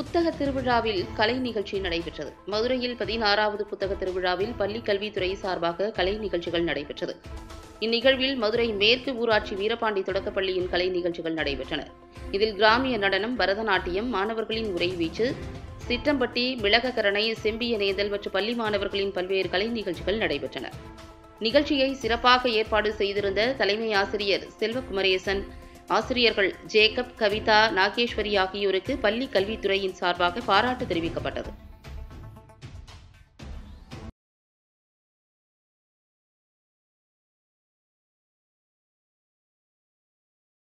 புத்தக திருவிழாவில் கலை நிகழ்ச்சி நடைபெற்றது மதுரையில் பதினாறாவது புத்தக திருவிழாவில் பள்ளி கல்வித்துறை சார்பாக கலை நிகழ்ச்சிகள் நடைபெற்றது இந்நிகழ்வில் மதுரை மேற்கு ஊராட்சி வீரபாண்டி தொடக்கப்பள்ளியின் கலை நிகழ்ச்சிகள் நடைபெற்றன இதில் கிராமிய நடனம் பரதநாட்டியம் மாணவர்களின் உரைவீச்சு சிற்றம்பட்டி மிளகக்கரணை செம்பிய நேதல் மற்றும் பள்ளி மாணவர்களின் பல்வேறு கலை நிகழ்ச்சிகள் நடைபெற்றன நிகழ்ச்சியை சிறப்பாக ஏற்பாடு செய்திருந்த தலைமை ஆசிரியர் செல்வகுமரேசன் ஆசிரியர்கள் ஜேக்கப் கவிதா நாகேஸ்வரி ஆகியோருக்கு பள்ளி கல்வித்துறையின் சார்பாக பாராட்டு தெரிவிக்கப்பட்டது